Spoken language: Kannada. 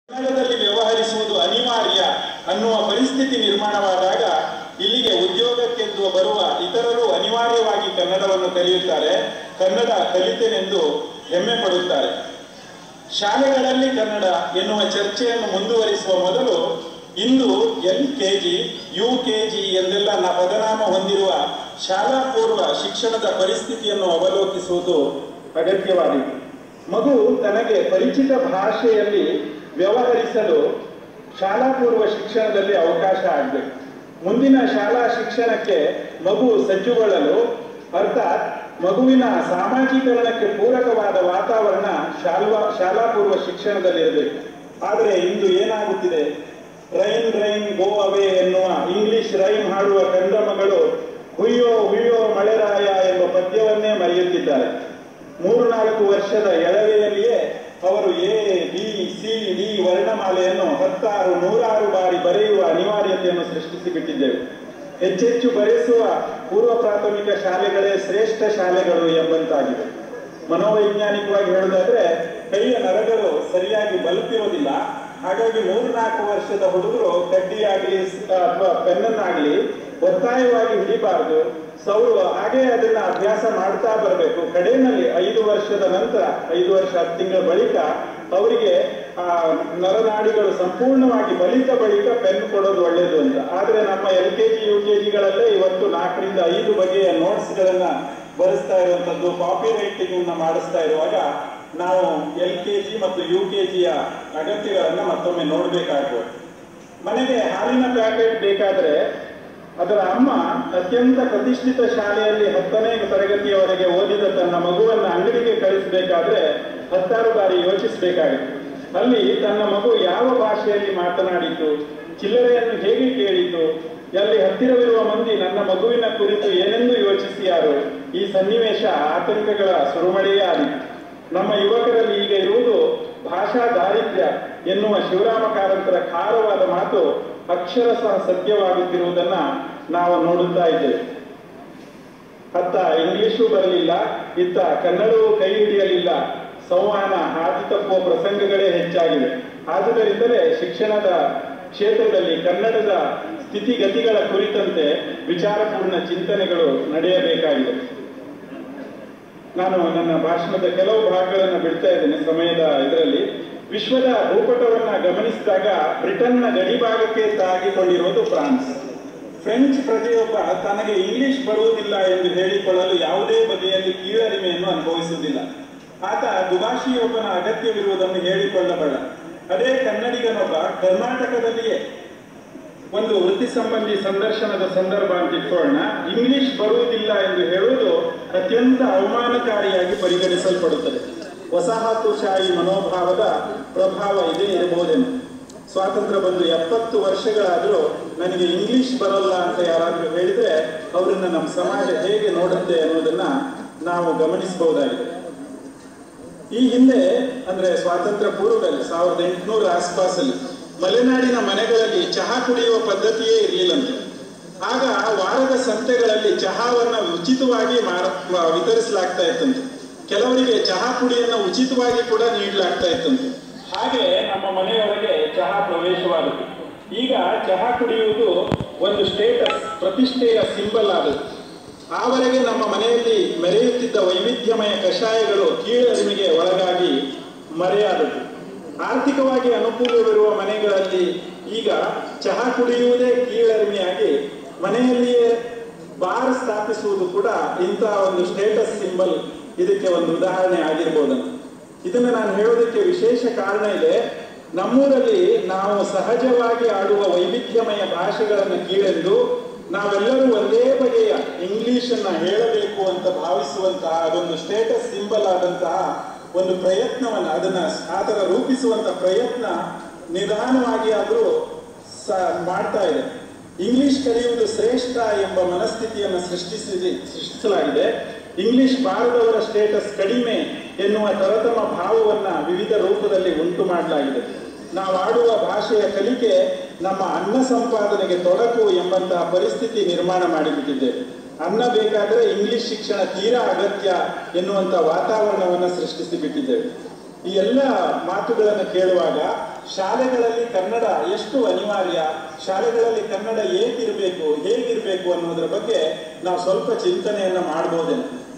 ಕನ್ನಡದಲ್ಲಿ ವ್ಯವಹರಿಸುವುದು ಅನಿವಾರ್ಯ ಅನ್ನುವ ಪರಿಸ್ಥಿತಿ ನಿರ್ಮಾಣವಾದಾಗ ಇಲ್ಲಿಗೆ ಉದ್ಯೋಗಕ್ಕೆಂದು ಬರುವ ಇತರರು ಅನಿವಾರ್ಯವಾಗಿ ಕನ್ನಡವನ್ನು ಕಲಿಯುತ್ತಾರೆ ಕನ್ನಡ ಕಲಿತೆನೆಂದು ಹೆಮ್ಮೆ ಪಡುತ್ತಾರೆ ಶಾಲೆಗಳಲ್ಲಿ ಕನ್ನಡ ಎನ್ನುವ ಚರ್ಚೆಯನ್ನು ಮುಂದುವರಿಸುವ ಮೊದಲು ಇಂದು L K G U K G ಎಂದೆಲ್ಲ ನ ಪದನಾಮ ಹೊಂದಿರುವ ಶಾಲಾ ಪೂರ್ವ ಶಿಕ್ಷಣದ ಪರಿಸ್ಥಿತಿಯನ್ನು ಅವಲೋಕಿಸುವುದು ಅಗತ್ಯವಾಗಿದೆ ಮಗು ತನಗೆ ಪರಿಚಿತ ಭಾಷೆಯಲ್ಲಿ ವ್ಯವಹರಿಸಲು ಶಾಲಾ ಪೂರ್ವ ಶಿಕ್ಷಣದಲ್ಲಿ ಅವಕಾಶ ಆಗಬೇಕು ಮುಂದಿನ ಶಾಲಾ ಶಿಕ್ಷಣಕ್ಕೆ ಮಗು ಸಜ್ಜುಗೊಳ್ಳಲು ಅರ್ಥಾತ್ ಮಗುವಿನ ಸಾಮಾಜೀಕರಣಕ್ಕೆ ಪೂರಕವಾದ ವಾತಾವರಣ ಶಾಲಾ ಶಾಲಾ ಪೂರ್ವ ಶಿಕ್ಷಣದಲ್ಲಿ ಇರಬೇಕು ಆದರೆ ಇಂದು ಏನಾಗುತ್ತಿದೆ ರೈನ್ ರೈನ್ ಗೋ ಅವೇ ಎನ್ನುವ ಇಂಗ್ಲಿಷ್ ರೈಮ್ ಹಾಡುವ ಕಂದಮ್ಮಗಳು ಹುಯ್ಯೋ ಹುಯ್ಯೋ ಮಳೆರಾಯ ಎಂಬ ಪದ್ಯವನ್ನೇ ಮರೆಯುತ್ತಿದ್ದಾರೆ ಮೂರು ನಾಲ್ಕು ವರ್ಷದ ಎಳವೆಯಲ್ಲಿಯೇ ಅವರು ಎ ಬಿ ಸಿ ಡಿ ವರ್ಣಮಾಲೆಯನ್ನು ಹತ್ತಾರು ನೂರಾರು ಬಾರಿ ಬರೆಯುವ ಅನಿವಾರ್ಯತೆಯನ್ನು ಸೃಷ್ಟಿಸಿಬಿಟ್ಟಿದ್ದೇವೆ ಹೆಚ್ಚೆಚ್ಚು ಬರೆಸುವ ಪೂರ್ವ ಪ್ರಾಥಮಿಕ ಶಾಲೆಗಳೇ ಶ್ರೇಷ್ಠ ಶಾಲೆಗಳು ಎಂಬಂತಾಗಿದೆ ಮನೋವೈಜ್ಞಾನಿಕವಾಗಿ ಹೇಳುವುದಾದ್ರೆ ಕೈಯ ನರಗಳು ಸರಿಯಾಗಿ ಬಲುತ್ತಿರೋದಿಲ್ಲ ಹಾಗಾಗಿ ಮೂರು ನಾಲ್ಕು ವರ್ಷದ ಹುಡುಗರು ಕಡ್ಡಿಯಾಗ್ಲಿ ಅಥವಾ ಪೆನ್ನನ್ನಾಗ್ಲಿ ಒತ್ತಾಯವಾಗಿ ಹಿಡಿಬಾರದು ಸೌರು ಹಾಗೆ ಅದನ್ನ ಅಭ್ಯಾಸ ಮಾಡ್ತಾ ಬರಬೇಕು ಕಡೆಯಲ್ಲಿ ಐದು ವರ್ಷದ ನಂತರ ಐದು ವರ್ಷ ಹತ್ತು ತಿಂಗಳ ಬಳಿಕ ಅವರಿಗೆ ಆ ನರನಾಡಿಗಳು ಸಂಪೂರ್ಣವಾಗಿ ಬಲಿತ ಬಳಿಕ ಪೆನ್ ಕೊಡೋದು ಒಳ್ಳೇದು ಅಂತ ಆದ್ರೆ ನಮ್ಮ L K G U K ಜಿಗಳಲ್ಲೇ ಇವತ್ತು ನಾಲ್ಕರಿಂದ ಐದು ಬಗೆಯ ನೋಟ್ಸ್ ಗಳನ್ನ ಬರೆಸ್ತಾ ಇರುವಂತದ್ದು ಕಾಪಿ ರೈಟಿಂಗ್ ಅನ್ನ ಮಾಡಿಸ್ತಾ ಇರುವಾಗ ನಾವು ಎಲ್ ಕೆ ಜಿ ಮತ್ತು ಯು ಕೆ ಜಿಯ ಅಗತ್ಯಗಳನ್ನ ಮತ್ತೊಮ್ಮೆ ನೋಡ್ಬೇಕಾಗ್ಬೋದು ಮನೆಗೆ ಹಾಲಿನ ಪ್ಯಾಕೆಟ್ ಬೇಕಾದ್ರೆ ಅದರ ಅಮ್ಮ ಅತ್ಯಂತ ಪ್ರತಿಷ್ಠಿತ ಶಾಲೆಯಲ್ಲಿ ಹತ್ತನೇ ತರಗತಿಯವರೆಗೆ ಓದಿದ ತನ್ನ ಮಗುವನ್ನ ಅಂಗಡಿಗೆ ಕಳಿಸಬೇಕಾದ್ರೆ ಹತ್ತಾರು ಬಾರಿ ಯೋಚಿಸಬೇಕಾಗುತ್ತೆ ಅಲ್ಲಿ ತನ್ನ ಮಗು ಯಾವ ಭಾಷೆಯಲ್ಲಿ ಮಾತನಾಡಿತು ಚಿಲ್ಲರೆಯನ್ನು ಹೇಗೆ ಕೇಳಿತು ಅಲ್ಲಿ ಹತ್ತಿರವಿರುವ ಮಂದಿ ನನ್ನ ಮಗುವಿನ ಕುರಿತು ಏನೆಂದು ಯೋಚಿಸಿಯಾರು ಈ ಸನ್ನಿವೇಶ ಆತಂಕಗಳ ಸುರುಮಳೆಯೇ ಆದಿತು ನಮ್ಮ ಯುವಕರಲ್ಲಿ ಈಗ ಇರುವುದು ಭಾಷಾ ದಾರಿದ್ರ್ಯ ಎನ್ನುವ ಶಿವರಾಮ ಕಾರಂತರ ಖಾರವಾದ ಮಾತು ಅಕ್ಷರ ಸಹ ಸತ್ಯವಾಗುತ್ತಿರುವುದನ್ನ ನಾವು ನೋಡುತ್ತಾ ಇದ್ದೇವೆ ಅತ್ತ ಇಂಗ್ಲಿಷು ಬರಲಿಲ್ಲ ಇತ್ತ ಕನ್ನಡವೂ ಕೈ ಹಿಡಿಯಲಿಲ್ಲ ಸಂವಹನ ಹಾದಿ ತಪ್ಪುವ ಪ್ರಸಂಗಗಳೇ ಹೆಚ್ಚಾಗಿವೆ ಆದುದರಿಂದಲೇ ಶಿಕ್ಷಣದ ಕ್ಷೇತ್ರದಲ್ಲಿ ಕನ್ನಡದ ಸ್ಥಿತಿಗತಿಗಳ ಕುರಿತಂತೆ ವಿಚಾರಪೂರ್ಣ ಚಿಂತನೆಗಳು ನಡೆಯಬೇಕಾಗಿದೆ ನಾನು ನನ್ನ ಭಾಷಣದ ಕೆಲವು ಭಾಗಗಳನ್ನು ಬಿಡ್ತಾ ಇದ್ದೇನೆ ಸಮಯದ ಇದರಲ್ಲಿ ವಿಶ್ವದ ಭೂಪಟವನ್ನ ಗಮನಿಸಿದಾಗ ಬ್ರಿಟನ್ನ ಗಡಿಭಾಗಕ್ಕೆ ತಾಗಿಕೊಂಡಿರುವುದು ಫ್ರಾನ್ಸ್ ಫ್ರೆಂಚ್ ಪ್ರಜೆಯೊಬ್ಬ ತನಗೆ ಇಂಗ್ಲಿಷ್ ಬರುವುದಿಲ್ಲ ಎಂದು ಹೇಳಿಕೊಳ್ಳಲು ಯಾವುದೇ ಬಗೆಯಲ್ಲಿ ಕೀಳರಿಮೆಯನ್ನು ಅನುಭವಿಸುವುದಿಲ್ಲ ಆತ ದುಭಾಷಿಯೊಬ್ಬನ ಅಗತ್ಯವಿರುವುದನ್ನು ಹೇಳಿಕೊಳ್ಳಬಲ್ಲ ಅದೇ ಕನ್ನಡಿಗನೊಬ್ಬ ಕರ್ನಾಟಕದಲ್ಲಿಯೇ ಒಂದು ವೃತ್ತಿ ಸಂಬಂಧಿ ಸಂದರ್ಶನದ ಸಂದರ್ಭ ಅಂತ ಇಟ್ಕೊಳ್ಳೋಣ ಇಂಗ್ಲಿಷ್ ಬರುವುದಿಲ್ಲ ಎಂದು ಹೇಳುವುದು ಅತ್ಯಂತ ಅವಮಾನಕಾರಿಯಾಗಿ ಪರಿಗಣಿಸಲ್ಪಡುತ್ತದೆ ವಸಾಹತುಶಾಹಿ ಮನೋಭಾವದ ಪ್ರಭಾವ ಇದೇ ಇರಬಹುದೇನು ಸ್ವಾತಂತ್ರ್ಯ ಬಂದು ಎಪ್ಪತ್ತು ವರ್ಷಗಳಾದರೂ ನನಗೆ ಇಂಗ್ಲಿಷ್ ಬರಲ್ಲ ಅಂತ ಯಾರಾದರೂ ಹೇಳಿದ್ರೆ ಅವರನ್ನ ನಮ್ಮ ಸಮಾಜ ಹೇಗೆ ನೋಡುತ್ತೆ ಅನ್ನೋದನ್ನ ನಾವು ಗಮನಿಸಬಹುದಾಗಿದೆ ಈ ಹಿಂದೆ ಅಂದ್ರೆ ಸ್ವಾತಂತ್ರ್ಯ ಪೂರ್ವದಲ್ಲಿ ಸಾವಿರದ ಎಂಟುನೂರ ಆಸ್ಪಾಸಲ್ಲಿ ಮಲೆನಾಡಿನ ಮನೆಗಳಲ್ಲಿ ಚಹಾ ಕುಡಿಯುವ ಪದ್ಧತಿಯೇ ಇರಲಿಲ್ಲಂತೆ ಆಗ ವಾರದ ಸಂತೆಗಳಲ್ಲಿ ಚಹಾವನ್ನ ಉಚಿತವಾಗಿ ಮಾರ ವಿತರಿಸಲಾಗ್ತಾ ಇತ್ತಂತೆ ಕೆಲವರಿಗೆ ಚಹಾ ಪುಡಿಯನ್ನು ಉಚಿತವಾಗಿ ಕೂಡ ನೀಡಲಾಗ್ತಾ ಇತ್ತಂತೆ ಹಾಗೆ ನಮ್ಮ ಮನೆಯೊಳಗೆ ಚಹಾ ಪ್ರವೇಶವಾಗುತ್ತೆ ಈಗ ಚಹಾ ಕುಡಿಯುವುದು ಒಂದು ಸ್ಟೇಟಸ್ ಪ್ರತಿಷ್ಠೆಯ ಸಿಂಬಲ್ ಆದದ್ದು ಆವರೆಗೆ ನಮ್ಮ ಮನೆಯಲ್ಲಿ ಮೆರೆಯುತ್ತಿದ್ದ ವೈವಿಧ್ಯಮಯ ಕಷಾಯಗಳು ಕೀಳರಿಮೆಗೆ ಒಳಗಾಗಿ ಮರೆಯಾದದ್ದು ಆರ್ಥಿಕವಾಗಿ ಅನುಕೂಲವಿರುವ ಮನೆಗಳಲ್ಲಿ ಈಗ ಚಹಾ ಕುಡಿಯುವುದೇ ಕೀಳರಿಮೆಯಾಗಿ ಮನೆಯಲ್ಲಿಯೇ ಬಾರ್ ಸ್ಥಾಪಿಸುವುದು ಕೂಡ ಇಂತಹ ಒಂದು ಸ್ಟೇಟಸ್ ಸಿಂಬಲ್ ಇದಕ್ಕೆ ಒಂದು ಉದಾಹರಣೆ ಆಗಿರ್ಬೋದನ್ನು ಇದನ್ನು ನಾನು ಹೇಳೋದಕ್ಕೆ ವಿಶೇಷ ಕಾರಣ ಇದೆ ನಮ್ಮೂರಲ್ಲಿ ನಾವು ಸಹಜವಾಗಿ ಆಡುವ ವೈವಿಧ್ಯಮಯ ಭಾಷೆಗಳನ್ನು ಕೀಳೆಂದು ನಾವೆಲ್ಲರೂ ಒಂದೇ ಬಗೆಯ ಇಂಗ್ಲಿಷ್ ಅನ್ನ ಹೇಳಬೇಕು ಅಂತ ಭಾವಿಸುವಂತಹ ಅದೊಂದು ಸ್ಟೇಟಸ್ ಸಿಂಬಲ್ ಆದಂತಹ ಒಂದು ಪ್ರಯತ್ನವನ್ನ ಅದನ್ನ ಆತರ ರೂಪಿಸುವಂತ ಪ್ರಯತ್ನ ನಿಧಾನವಾಗಿ ಆದರೂ ಮಾಡ್ತಾ ಇದೆ ಇಂಗ್ಲಿಷ್ ಕಲಿಯುವುದು ಶ್ರೇಷ್ಠ ಎಂಬ ಮನಸ್ಥಿತಿಯನ್ನು ಸೃಷ್ಟಿಸಿ ಸೃಷ್ಟಿಸಲಾಗಿದೆ ಇಂಗ್ಲಿಷ್ ಬಾರದವರ ಸ್ಟೇಟಸ್ ಕಡಿಮೆ ಎನ್ನುವ ತರತಮ ಭಾವವನ್ನ ವಿವಿಧ ರೂಪದಲ್ಲಿ ಉಂಟು ಮಾಡಲಾಗಿದೆ ನಾವು ಆಡುವ ಭಾಷೆಯ ಕಲಿಕೆ ನಮ್ಮ ಅನ್ನ ಸಂಪಾದನೆಗೆ ತೊಡಕು ಎಂಬಂತಹ ಪರಿಸ್ಥಿತಿ ನಿರ್ಮಾಣ ಮಾಡಿಬಿಟ್ಟಿದ್ದೇವೆ ಅನ್ನ ಬೇಕಾದರೆ ಇಂಗ್ಲಿಷ್ ಶಿಕ್ಷಣ ತೀರಾ ಅಗತ್ಯ ಎನ್ನುವಂತ ವಾತಾವರಣವನ್ನು ಸೃಷ್ಟಿಸಿ ಬಿಟ್ಟಿದ್ದೇವೆ ಈ ಎಲ್ಲ ಮಾತುಗಳನ್ನು ಕೇಳುವಾಗ ಶಾಲೆಗಳಲ್ಲಿ ಕನ್ನಡ ಎಷ್ಟು ಅನಿವಾರ್ಯ ಶಾಲೆಗಳಲ್ಲಿ ಕನ್ನಡ ಏಕಿರಬೇಕು ಹೇಗಿರಬೇಕು ಅನ್ನೋದ್ರ ಬಗ್ಗೆ ನಾವು ಸ್ವಲ್ಪ ಚಿಂತನೆಯನ್ನ ಮಾಡ್ಬೋದೇನೋ